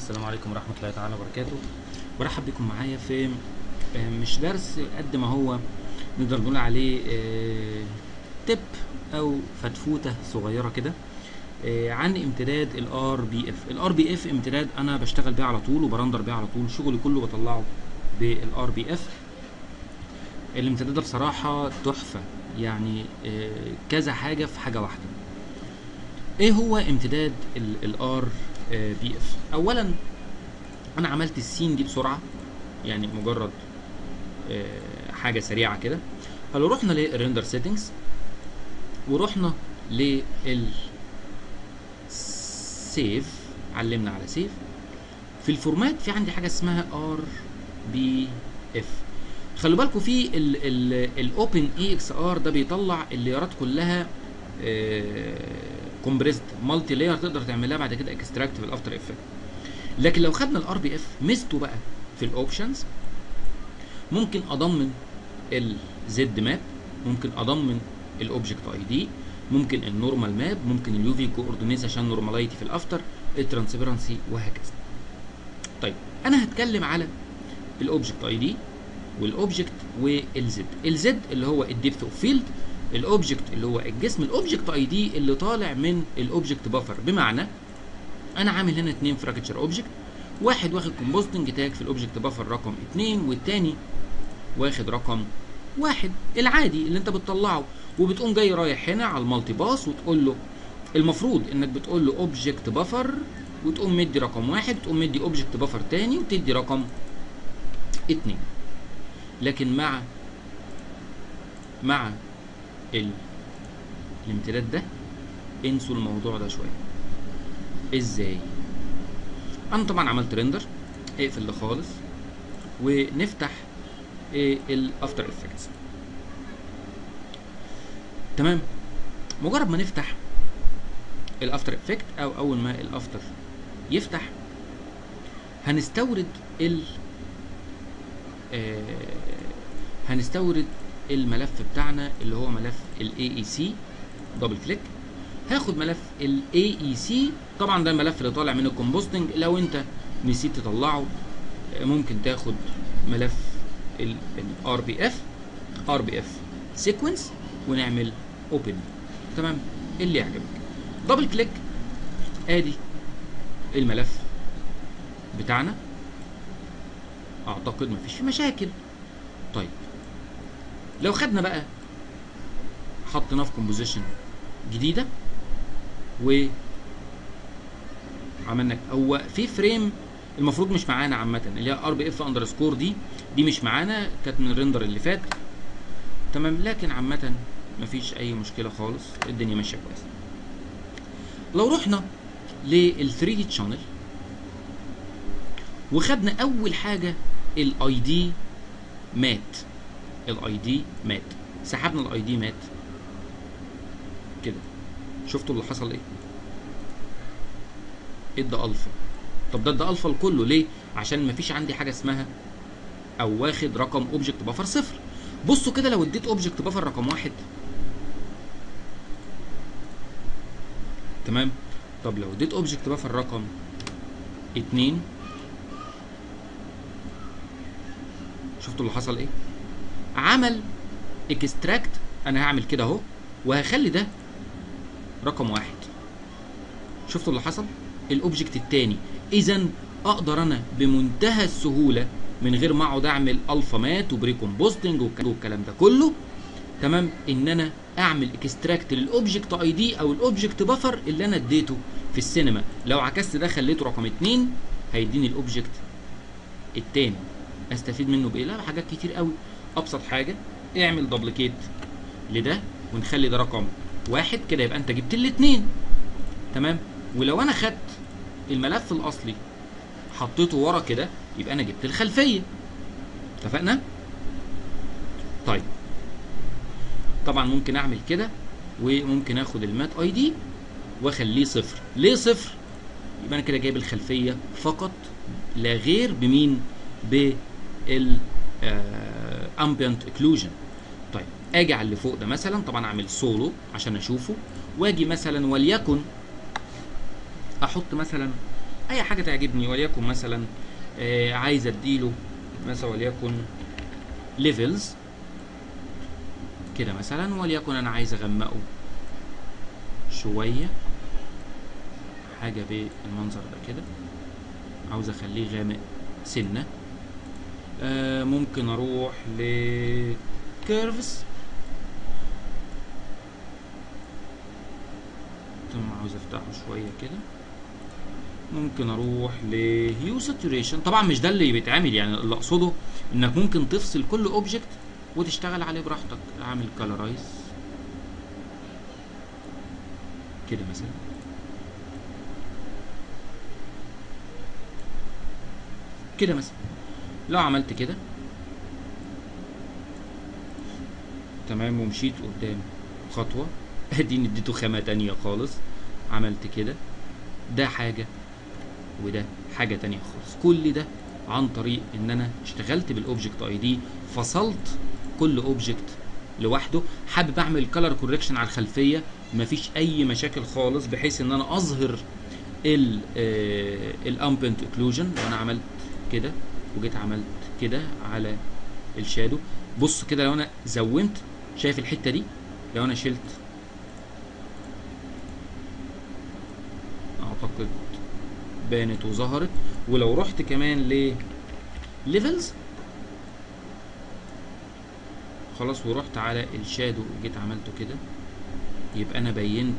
السلام عليكم ورحمة الله تعالى وبركاته برحب بكم معايا في آه، مش درس قد ما هو نقدر نقول عليه آه، تip او فتفوتة صغيرة كده آه، عن امتداد الار بي اف الار بي اف امتداد انا بشتغل بيه على طول وبرندر بيه على طول شغلي كله بطلعه بالار بي اف الامتداد ده بصراحة تحفة يعني آه، كذا حاجة في حاجة واحدة ايه هو امتداد الار بي اف اولا انا عملت السين دي بسرعه يعني مجرد آه، حاجه سريعه كده فلو رحنا للريندر سيتنجز ورحنا لل سيف علمنا على سيف في الفورمات في عندي حاجه اسمها ار بي اف خلوا بالكم في الاوبن اي اكس ار ده بيطلع الليارات كلها كومبريسد مالتي لاير تقدر تعملها بعد كده اكستراكت في الافتر افكت لكن لو خدنا الار بي اف ميزته بقى في الاوبشنز ممكن اضمن الزد ماب ممكن اضمن الاوبجكت اي دي ممكن النورمال ماب ممكن اليو في كوردينيتس عشان نورماليتي في الافتر الترانسبيرنسي وهكذا طيب انا هتكلم على الاوبجكت اي دي والاوبجكت والزد الزد اللي هو الديبث اوف فيلد الاوبجكت اللي هو الجسم الاوبجكت اي دي اللي طالع من الاوبجكت بافر بمعنى انا عامل هنا اتنين فراكتشر اوبجكت واحد واخد كومبوستنج تاج في الاوبجكت بافر رقم اتنين والتاني واخد رقم واحد العادي اللي انت بتطلعه وبتقوم جاي رايح هنا على المالتي باس وتقول له المفروض انك بتقول له اوبجكت بافر وتقوم مدي رقم واحد تقوم مدي اوبجكت بافر تاني وتدي رقم اتنين لكن مع مع ال... الامتداد ده انسوا الموضوع ده شويه ازاي انا طبعا عملت ريندر اقفل ده خالص ونفتح الافتر افكتس تمام مجرد ما نفتح الافتر افكت او اول ما الافتر يفتح هنستورد ال آه هنستورد الملف بتاعنا اللي هو ملف الاي اي سي دبل كليك هاخد ملف الاي اي سي طبعا ده الملف اللي طالع من الكومبوستنج لو انت نسيت تطلعه ممكن تاخد ملف الار بي اف ار بي اف سيكونس ونعمل اوبن تمام اللي يعجبك دبل كليك ادي الملف بتاعنا اعتقد مفيش فيه مشاكل طيب لو خدنا بقى حطيناه في كومبوزيشن جديده و عملنا هو في فريم المفروض مش معانا عامه اللي هي ار بي اف اندرسكور دي دي مش معانا كانت من الريندر اللي فات تمام لكن عامه مفيش اي مشكله خالص الدنيا ماشيه كويس لو رحنا لل 3 دي شانل وخدنا اول حاجه الاي دي مات الاي دي مات سحبنا الاي دي مات كده شفتوا اللي حصل ايه ادى الفا طب ده ادى الفا لكله ليه عشان مفيش عندي حاجه اسمها او واخد رقم اوبجكت بفر صفر بصوا كده لو اديت اوبجكت بفر رقم واحد تمام طب لو اديت اوبجكت بفر رقم اتنين شفتوا اللي حصل ايه عمل اكستراكت انا هعمل كده اهو وهخلي ده رقم واحد شفتوا اللي حصل الاوبجكت التاني اذا اقدر انا بمنتهى السهوله من غير ما اقعد اعمل الفا مات وبري كومبوستنج والكلام ده كله تمام ان انا اعمل اكستراكت للاوبجكت اي دي او الاوبجكت بفر اللي انا اديته في السينما لو عكست ده خليته رقم اتنين هيديني الاوبجكت التاني استفيد منه بايه لا حاجات كتير قوي ابسط حاجه اعمل دبليكيت لده ونخلي ده رقم واحد كده يبقى انت جبت الاتنين تمام ولو انا خدت الملف الاصلي حطيته ورا كده يبقى انا جبت الخلفيه اتفقنا طيب طبعا ممكن اعمل كده وممكن اخد المات اي دي واخليه صفر ليه صفر يبقى انا كده جايب الخلفيه فقط لا غير بمين بال امبيانت اكلوجن طيب اجي على اللي فوق ده مثلا طبعا اعمل سولو عشان اشوفه واجي مثلا وليكن احط مثلا اي حاجه تعجبني وليكن مثلا آه عايز اديله مثلا وليكن ليفلز كده مثلا وليكن انا عايز اغمقه شويه حاجه بالمنظر ده كده عاوز اخليه غامق سنه آه ممكن اروح ل كيرفز تمام عاوز افتحه شويه كده ممكن اروح لهيو ساتوريشن طبعا مش ده اللي بيتعمل يعني اللي اقصده انك ممكن تفصل كل اوبجكت وتشتغل عليه براحتك اعمل كالرايز كده مثلا كده مثلا لو عملت كده تمام ومشيت قدام خطوة اديني اديته خامة تانية خالص عملت كده ده حاجة وده حاجة تانية خالص كل ده عن طريق ان انا اشتغلت بالاوبجكت اي دي فصلت كل اوبجكت لوحده حابب اعمل كلر كوركشن على الخلفيه مفيش اي مشاكل خالص بحيث ان انا اظهر ال الامبنت اوكلوجن لو انا عملت كده وجيت عملت كده على الشادو بص كده لو انا زومت شايف الحته دي لو انا شلت اعتقد بانت وظهرت ولو رحت كمان ل ليفلز خلاص ورحت على الشادو وجيت عملته كده يبقى انا بينت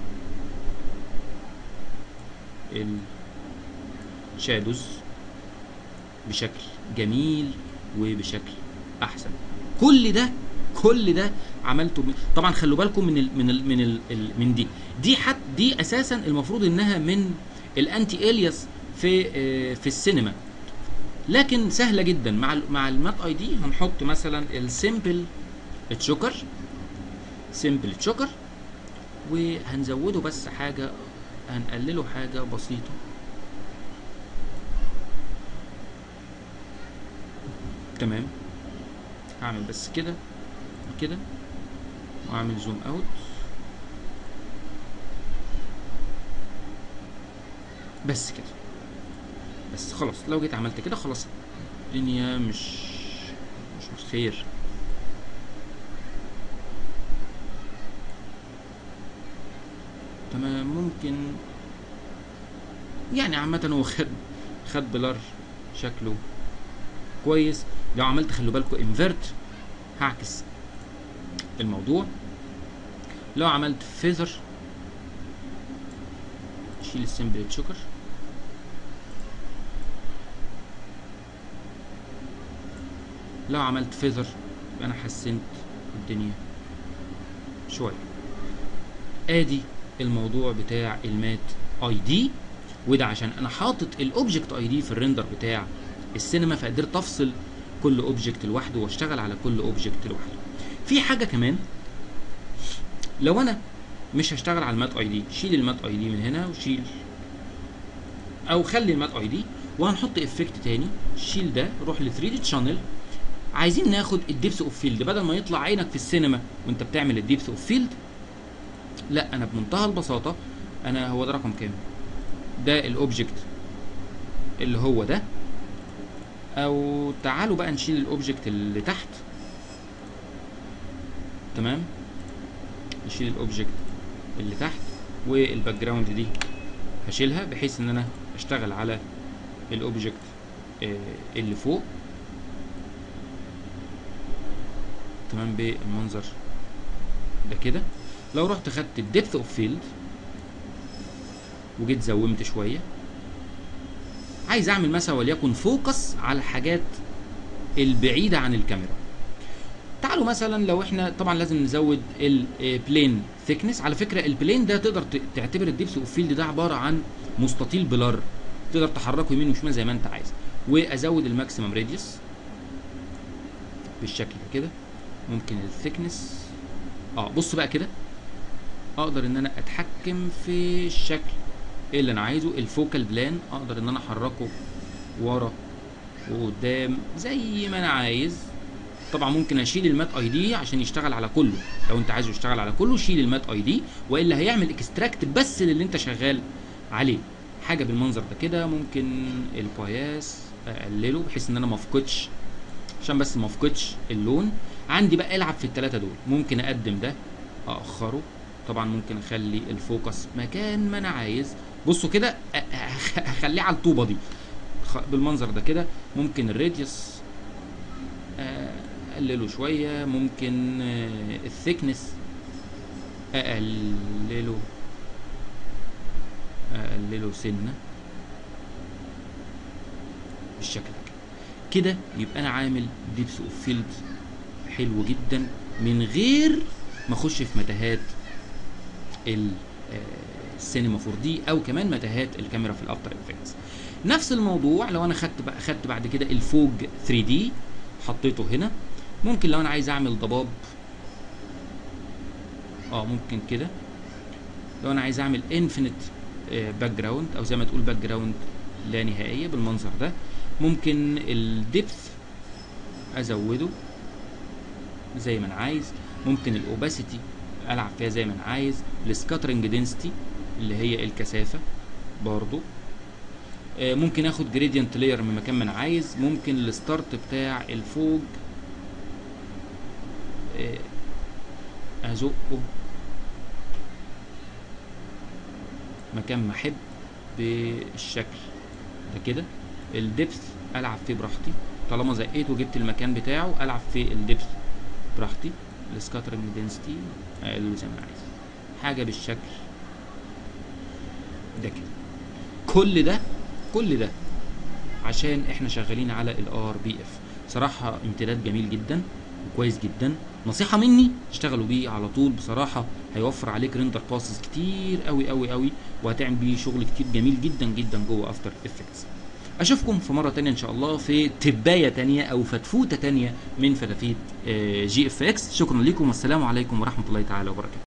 الشادوز بشكل جميل وبشكل احسن كل ده كل ده عملته من طبعا خلوا بالكم من ال من ال من ال من دي دي حت دي اساسا المفروض انها من الانتي الياس في آه في السينما لكن سهله جدا مع ال مع المات اي دي هنحط مثلا السيمبل تشوكر سيمبل تشوكر وهنزوده بس حاجه هنقلله حاجه بسيطه تمام هعمل بس كده كده واعمل زوم اوت بس كده بس خلاص لو جيت عملت كده خلاص الدنيا مش مش مش خير تمام ممكن يعني عامة هو خد خد بلر شكله كويس لو عملت خلوا بالكم انفرت هعكس الموضوع لو عملت فيزر شيل السمبل تشوكر لو عملت فيزر يبقى انا حسنت الدنيا شويه ادي الموضوع بتاع المات اي دي وده عشان انا حاطط الاوبجكت اي دي في الريندر بتاع السينما فقدرت افصل كل اوبجكت لوحده واشتغل على كل اوبجكت لوحده في حاجه كمان لو انا مش هشتغل على المات اي دي شيل المات اي دي من هنا وشيل او خلي المات اي دي وهنحط افكت تاني شيل ده روح ل 3 دي شانل عايزين ناخد الديبس اوف فيلد بدل ما يطلع عينك في السينما وانت بتعمل الديبس اوف فيلد لا انا بمنتهى البساطه انا هو ده رقم كام ده الاوبجكت اللي هو ده او تعالوا بقى نشيل الاوبجكت اللي تحت تمام نشيل الاوبجكت اللي تحت والباك جراوند دي هشيلها بحيث ان انا اشتغل على الاوبجكت اللي فوق تمام بالمنظر ده كده لو رحت خدت الديبث اوف فيلد وجيت زومت شويه عايز اعمل مثلا وليكن فوكس على الحاجات البعيده عن الكاميرا تعالوا مثلا لو احنا طبعا لازم نزود البلين ثيكنس على فكره البلين ده تقدر تعتبر الديبس اوف فيلد ده عباره عن مستطيل بلر تقدر تحركه يمين وشمال زي ما انت عايز وازود الماكسيمم راديوس بالشكل ده كده ممكن الثيكنس اه بص بقى كده اقدر ان انا اتحكم في الشكل اللي انا عايزه الفوكال بلان اقدر ان انا احركه ورا وقدام زي ما انا عايز طبعا ممكن اشيل المات اي دي عشان يشتغل على كله لو انت عايزه يشتغل على كله شيل المات اي دي والا هيعمل اكستراكت بس للي انت شغال عليه حاجه بالمنظر ده كده ممكن الباياس اقلله بحيث ان انا ما افقدش عشان بس ما افقدش اللون عندي بقى العب في الثلاثه دول ممكن اقدم ده اخره طبعا ممكن اخلي الفوكس مكان ما انا عايز بصوا كده أ- أ- هخليه على الطوبه دي خ- بالمنظر ده كده ممكن الراديوس آه، اقلله شويه ممكن آه، الثيكنس اقلله اقلله سنه بالشكل ده كده يبقى انا عامل ديبس اوف فيلد حلو جدا من غير ما اخش في متاهات ال- آه، السينما 4 دي او كمان متاهات الكاميرا في الافتر افكتس نفس الموضوع لو انا خدت بقى خدت بعد كده الفوج 3 دي حطيته هنا ممكن لو انا عايز اعمل ضباب اه ممكن كده لو انا عايز اعمل انفينيت باك جراوند او زي ما تقول باك جراوند لا نهائيه بالمنظر ده ممكن الدبث ازوده زي ما انا عايز ممكن الاوباسيتي العب فيها زي ما انا عايز السكاترنج دنسيتي اللي هي الكثافه برضو آه، ممكن اخد جريدينت لاير من مكان ما انا عايز ممكن الستارت بتاع الفوج آه، ازقه مكان ما احب بالشكل ده كده الدبث العب فيه براحتي طالما زقيته وجبت المكان بتاعه العب في الدبث براحتي السكاترنج دنسيتي اقلله زي ما انا عايز حاجه بالشكل ده كده كل ده كل ده عشان احنا شغالين على الار بي اف صراحه امتداد جميل جدا وكويس جدا نصيحه مني اشتغلوا بيه على طول بصراحه هيوفر عليك ريندر باسز كتير قوي قوي قوي وهتعمل بيه شغل كتير جميل جدا جدا جوه افتر افكتس اشوفكم في مره تانية ان شاء الله في تبايه تانية او فتفوته تانية من فتافيت آه، جي اف اكس شكرا لكم والسلام عليكم ورحمه الله تعالى وبركاته